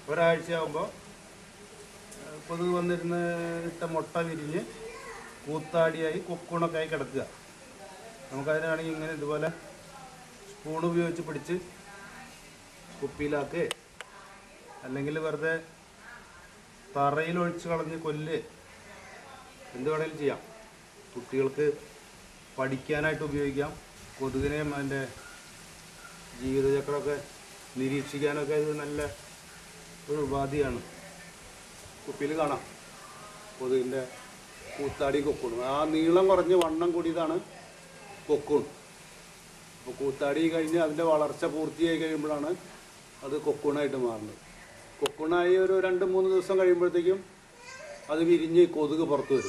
ഒരാഴ്ചയാകുമ്പോൾ കൊതുക് വന്നിരുന്ന് ഇട്ട മുട്ട വിരിഞ്ഞ് കൂത്താടിയായി കൊക്കൂണൊക്കെ ആയി കിടക്കുക നമുക്കതിനാണെങ്കിൽ ഇങ്ങനെ ഇതുപോലെ സ്പൂൺ ഉപയോഗിച്ച് പിടിച്ച് കുപ്പിയിലാക്ക് അല്ലെങ്കിൽ വെറുതെ തറയിൽ ഒഴിച്ച് കളഞ്ഞ് കൊല്ല് എന്ത് വേണേലും ചെയ്യാം കുട്ടികൾക്ക് പഠിക്കാനായിട്ട് ഉപയോഗിക്കാം കൊതുകിനെയും അതിൻ്റെ ജീവിതചക്രമൊക്കെ നിരീക്ഷിക്കാനൊക്കെ ഇത് നല്ല ഒരു ഉപാധിയാണ് കുപ്പിയിൽ കാണാം കൊതുകിൻ്റെ കൂത്താടി കൊക്കൂൺ ആ നീളം കുറഞ്ഞ് വണ്ണം കൂടിയതാണ് കൊക്കൂൺ അപ്പോൾ കൂത്താടി കഴിഞ്ഞ് അതിൻ്റെ വളർച്ച പൂർത്തിയായി കഴിയുമ്പോഴാണ് അത് കൊക്കൂണായിട്ട് മാറുന്നത് കൊക്കൂണായി ഒരു രണ്ട് മൂന്ന് ദിവസം കഴിയുമ്പോഴത്തേക്കും അത് വിരിഞ്ഞ് കൊതുക് പുറത്ത് വരും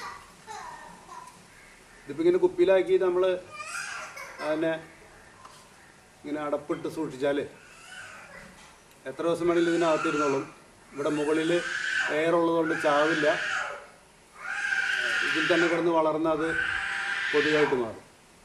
ഇതിപ്പോൾ ഇങ്ങനെ കുപ്പിയിലാക്കി നമ്മൾ അതിനെ ഇങ്ങനെ അടപ്പിട്ട് സൂക്ഷിച്ചാൽ എത്ര ദിവസം വേണമെങ്കിലും ഇതിനകത്തിരുന്നോളും ഇവിടെ മുകളിൽ എയർ ഉള്ളതുകൊണ്ട് ചാവില്ല ഇതിൽ തന്നെ കിടന്ന് വളർന്ന് അത് കൊതുകായിട്ട് മാറും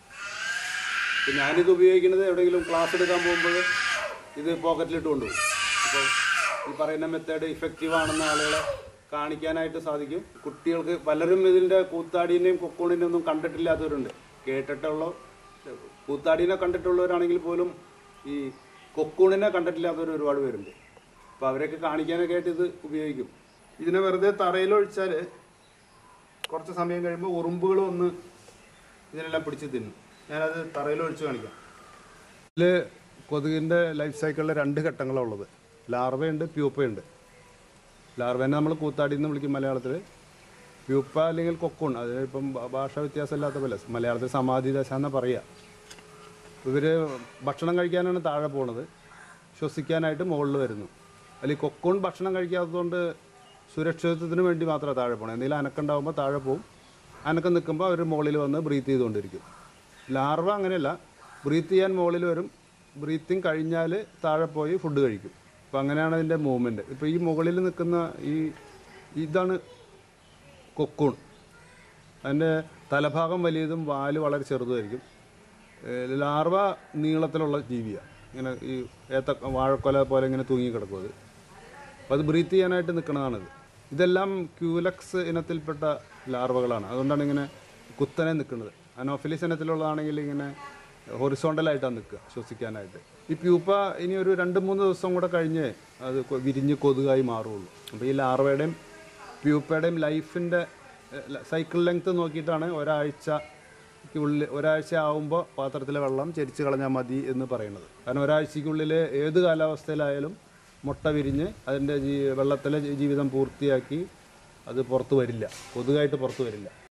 ഇപ്പം ഞാനിത് ഉപയോഗിക്കുന്നത് എവിടെയെങ്കിലും ക്ലാസ് എടുക്കാൻ പോകുമ്പോൾ ഇത് പോക്കറ്റിലിട്ട് കൊണ്ടുപോകും അപ്പോൾ ഈ പറയുന്ന മെത്തേഡ് ഇഫക്റ്റീവ് ആണെന്ന് ആളുകളെ കാണിക്കാനായിട്ട് സാധിക്കും കുട്ടികൾക്ക് പലരും ഇതിൻ്റെ കൂത്താടീനെയും കൊക്കോണിനെയും ഒന്നും കണ്ടിട്ടില്ലാത്തവരുണ്ട് കേട്ടിട്ടുള്ള കൂത്താടീനെ കണ്ടിട്ടുള്ളവരാണെങ്കിൽ പോലും ഈ കൊക്കൂണിനെ കണ്ടിട്ടില്ലാത്തവർ ഒരുപാട് പേരുണ്ട് അപ്പോൾ അവരെയൊക്കെ കാണിക്കാനൊക്കെ ആയിട്ട് ഇത് ഉപയോഗിക്കും ഇതിനെ വെറുതെ തറയിലൊഴിച്ചാൽ കുറച്ച് സമയം കഴിയുമ്പോൾ ഉറുമ്പുകൾ വന്ന് ഇതിനെല്ലാം പിടിച്ച് തിന്നും ഞാനത് തറയിലൊഴിച്ച് കാണിക്കാം ഇതിൽ കൊതുകിൻ്റെ ലൈഫ് സൈക്കിളിൽ രണ്ട് ഘട്ടങ്ങളാണ് ഉള്ളത് ലാർവയുണ്ട് പ്യൂപ്പയുണ്ട് ലാർവേനെ നമ്മൾ കൂത്താടി എന്ന് വിളിക്കും മലയാളത്തിൽ പ്യൂപ്പ അല്ലെങ്കിൽ കൊക്കൂൺ അത് ഇപ്പം ഭ- ഭാഷാ വ്യത്യാസമില്ലാത്ത പോലെ മലയാളത്തിൽ സമാധി ദശ എന്നാ പറയുക ഇവർ ഭക്ഷണം കഴിക്കാനാണ് താഴെ പോണത് ശ്വസിക്കാനായിട്ട് മുകളിൽ വരുന്നു അല്ലെങ്കിൽ കൊക്കൂൺ ഭക്ഷണം കഴിക്കാത്തതുകൊണ്ട് സുരക്ഷിതത്വത്തിന് വേണ്ടി മാത്രമേ താഴെ പോകണം എന്തെങ്കിലും അനക്കം ഉണ്ടാകുമ്പോൾ താഴെ പോകും അനക്കം നിൽക്കുമ്പോൾ അവർ മുകളിൽ വന്ന് ബ്രീത്ത് ചെയ്തുകൊണ്ടിരിക്കും ലാർവ അങ്ങനെയല്ല ബ്രീത്ത് ചെയ്യാൻ മുകളിൽ വരും ബ്രീത്തിങ് കഴിഞ്ഞാൽ താഴെ പോയി ഫുഡ് കഴിക്കും അപ്പോൾ അങ്ങനെയാണ് അതിൻ്റെ മൂവ്മെൻറ്റ് ഇപ്പോൾ ഈ മുകളിൽ നിൽക്കുന്ന ഈ ഇതാണ് കൊക്കൂൺ അതിൻ്റെ തലഭാഗം വലിയതും വാല് വളരെ ചെറുതുമായിരിക്കും ഏഹ് ലാർവ നീളത്തിലുള്ള ജീവിയാണ് ഇങ്ങനെ ഈ ഏത്ത വാഴക്കൊല പോലെ ഇങ്ങനെ തൂങ്ങി കിടക്കും അത് അപ്പോൾ അത് ബ്രീത്ത് ചെയ്യാനായിട്ട് നിൽക്കുന്നതാണിത് ഇതെല്ലാം ക്യൂലക്സ് ഇനത്തിൽപ്പെട്ട ലാർവകളാണ് അതുകൊണ്ടാണ് ഇങ്ങനെ കുത്തനെ നിൽക്കുന്നത് അനോഫിലിസ് ഇനത്തിലുള്ളതാണെങ്കിൽ ഇങ്ങനെ ഹൊറിസോണ്ടലായിട്ടാണ് നിൽക്കുക ശ്വസിക്കാനായിട്ട് ഈ പ്യൂപ്പ ഇനി ഒരു രണ്ട് മൂന്ന് ദിവസം കൂടെ കഴിഞ്ഞ് അത് കൊ- വിരിഞ്ഞ് കൊതുകായി മാറുള്ളൂ അപ്പോൾ ഈ ലാർവയുടെയും പ്യൂപ്പയുടെയും ലൈഫിൻ്റെ സൈക്കിൾ ലെങ്ത് നോക്കിയിട്ടാണ് ഒരാഴ്ച ഉള്ളിൽ ഒരാഴ്ച ആവുമ്പോൾ പാത്രത്തിലെ വെള്ളം ചെരിച്ച് കളഞ്ഞാൽ മതി എന്ന് പറയുന്നത് കാരണം ഒരാഴ്ചയ്ക്കുള്ളിൽ ഏത് കാലാവസ്ഥയിലായാലും മുട്ട വിരിഞ്ഞ് അതിൻ്റെ ജീ വെള്ളത്തിലെ ജീവിതം പൂർത്തിയാക്കി അത് പുറത്ത് വരില്ല കൊതുകായിട്ട് പുറത്ത് വരില്ല